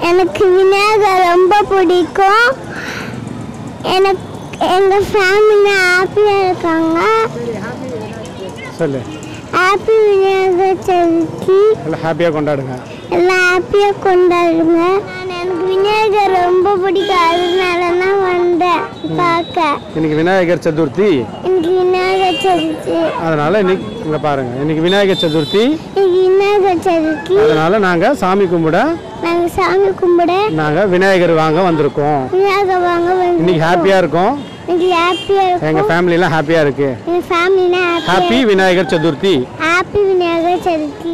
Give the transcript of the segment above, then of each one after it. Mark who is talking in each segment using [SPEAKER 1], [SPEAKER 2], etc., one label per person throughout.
[SPEAKER 1] எனக்கு விநாயகர் ரொம்ப பிடிக்கும் எனக்கு எங்கள் ஃபேமிலி ஹாப்பியாக இருக்காங்க
[SPEAKER 2] சொல்லு
[SPEAKER 1] ஹாப்பி விநாயகர் சதுர்த்தி
[SPEAKER 2] எல்லாம் ஹாப்பியாக கொண்டாடுங்க
[SPEAKER 1] எல்லாம் ஹாப்பியாக கொண்டாடுங்க நான் எனக்கு விநாயகர் ரொம்ப பிடிக்கும் அதனால தான் வந்தேன் பார்க்க
[SPEAKER 2] இன்னைக்கு விநாயகர் சதுர்த்தி
[SPEAKER 1] எனக்கு விநாயகர் சதுர்த்தி
[SPEAKER 2] அதனால் இன்னைக்கு இங்கே பாருங்கள் இன்னைக்கு விநாயகர் சதுர்த்தி
[SPEAKER 1] இன்னைக்கு விநாயகர் சதுர்த்தி
[SPEAKER 2] அதனால் நாங்கள் சாமி கும்பிட
[SPEAKER 1] நாங்கள் சாமி கும்பிட
[SPEAKER 2] நாங்கள் விநாயகர் வாங்க வந்திருக்கோம்
[SPEAKER 1] விநாயகர் வாங்க வந்து
[SPEAKER 2] இன்னைக்கு ஹாப்பியாக இருக்கோம்
[SPEAKER 1] இன்னைக்கு ஹாப்பியாக இருக்கும்
[SPEAKER 2] எங்கள் ஃபேமிலிலாம் ஹாப்பியாக இருக்குது
[SPEAKER 1] எங்கள் ஃபேமிலினா
[SPEAKER 2] happy
[SPEAKER 1] happy
[SPEAKER 2] Vinayagar Chaturthi
[SPEAKER 1] happy Vinayagar Chaturthi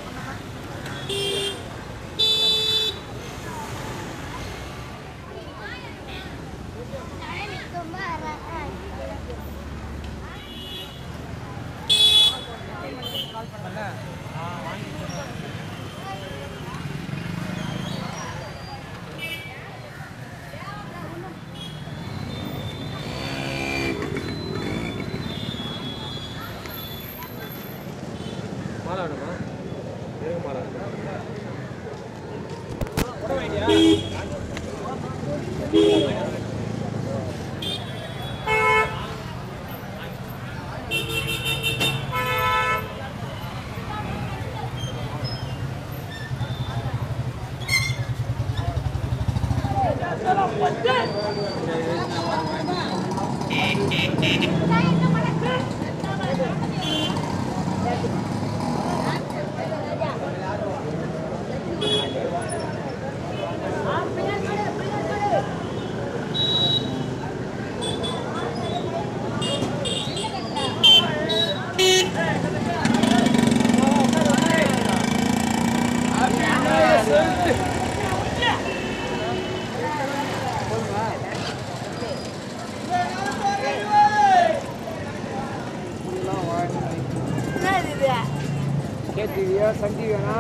[SPEAKER 3] K டிவியா சன் டிவியானா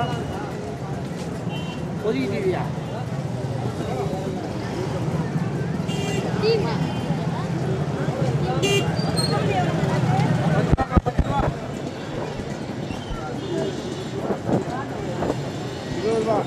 [SPEAKER 3] பொதுகி டிவியா இருபது ரூபா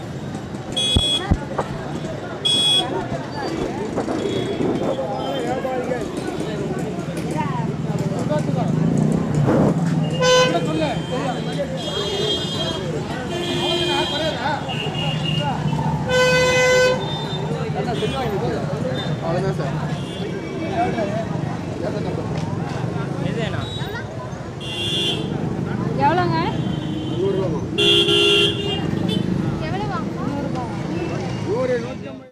[SPEAKER 3] அவ்வளோதான் சார்
[SPEAKER 4] எவ்வளோங்க
[SPEAKER 3] நூறுரூவாமா நூறு நூற்றி ஐம்பது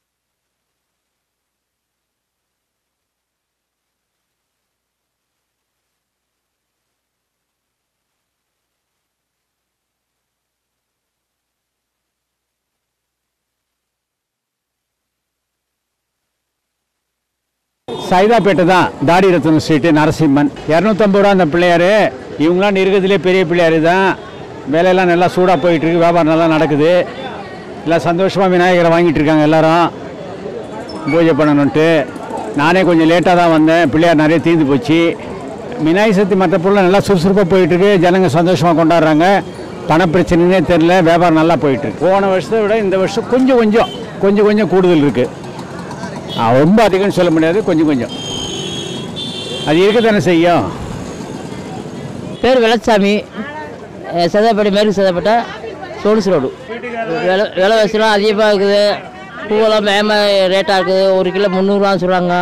[SPEAKER 5] சைதாப்பேட்டை தான் தாடி ரத்னம் ஸ்ட்ரீட்டு நரசிம்மன் இரநூத்தம்பது ரூபா அந்த பிள்ளையார் இவங்களாம் இருக்கிறதுலே பெரிய பிள்ளையார் தான் வேலையெல்லாம் நல்லா சூடாக போயிட்டுருக்கு வியாபாரம் நல்லா நடக்குது எல்லாம் சந்தோஷமாக விநாயகரை வாங்கிட்டு இருக்காங்க எல்லாரும் பூஜை பண்ணணுன்ட்டு நானே கொஞ்சம் லேட்டாக தான் வந்தேன் பிள்ளையார் நிறைய தீர்ந்து போச்சு விநாயகர் சதுர்த்தி மற்ற பொருள் நல்லா சுறுசுறுப்பாக போயிட்டுருக்கு ஜனங்க சந்தோஷமாக கொண்டாடுறாங்க பண பிரச்சனைனே தெரில வியாபாரம் நல்லா போயிட்டுருக்கு போன வருஷத்தை விட இந்த வருஷம் கொஞ்சம் கொஞ்சம் கொஞ்சம் கொஞ்சம் கூடுதல் இருக்குது ஆ, ரொம்ப அதிகம்னு சொல்ல முடியாது கொஞ்சம் கொஞ்சம் அது இருக்க தானே செய்யும்
[SPEAKER 6] பேர் வெள்ளச்சாமி சதாப்பேட்டை மேற்கு சதாப்பேட்டை சோல்ஸ் ரோடு விலை விலைவாசிலாம் அதிகமாக இருக்குது பூவெல்லாம் வேகமாக ரேட்டாக இருக்குது ஒரு கிலோ முந்நூறுவான்னு சொல்கிறாங்க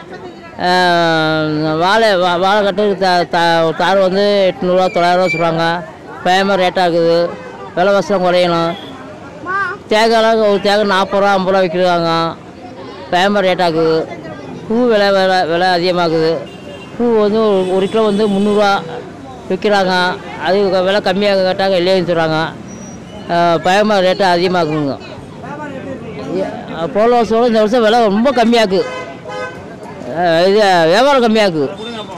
[SPEAKER 6] வாழை வா வாழை கட்டு த த தார் வந்து எட்நூறுவா தொள்ளாயிரரூவா சொல்கிறாங்க வேகமாக ரேட்டாக இருக்குது விலைவாசிலாம் குறையணும் தேங்காய்லாம் ஒரு தேங்காய் நாற்பது ரூபா ஐம்பது ரூபா விற்கிறாங்க வேகமாக ரேட்டாகுது பூ விலை விலை விலை அதிகமாகுது பூ வந்து ஒரு- ஒரு கிலோ வந்து முந்நூறுரூவா விற்கிறாங்க அது க- விலை கம்மியாக கேட்டாங்க இல்லைன்னு சொல்கிறாங்க பயமாக ரேட்டு அதிகமாகுங்க எ- போன வருஷம் இந்த வருஷம் விலை ரொம்ப கம்மியாக்கு அஹ் இது வியாபாரம் கம்மியாக்கு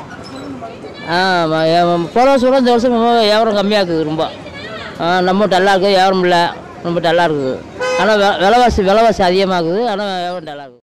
[SPEAKER 6] ஆமாம் போன வருஷம் இந்த வருஷம் ரொம்ப வியாபாரம் கம்மியாக்குது ரொம்ப ஆ, நம்ம டல்லாக இருக்குது வியாபாரம் இல்லை ரொம்ப டல்லாக இருக்குது ஆனால் விலைவாசி விலைவாசி அதிகமாகுது ஆனால் வியாபாரம் டல்லாக இருக்குது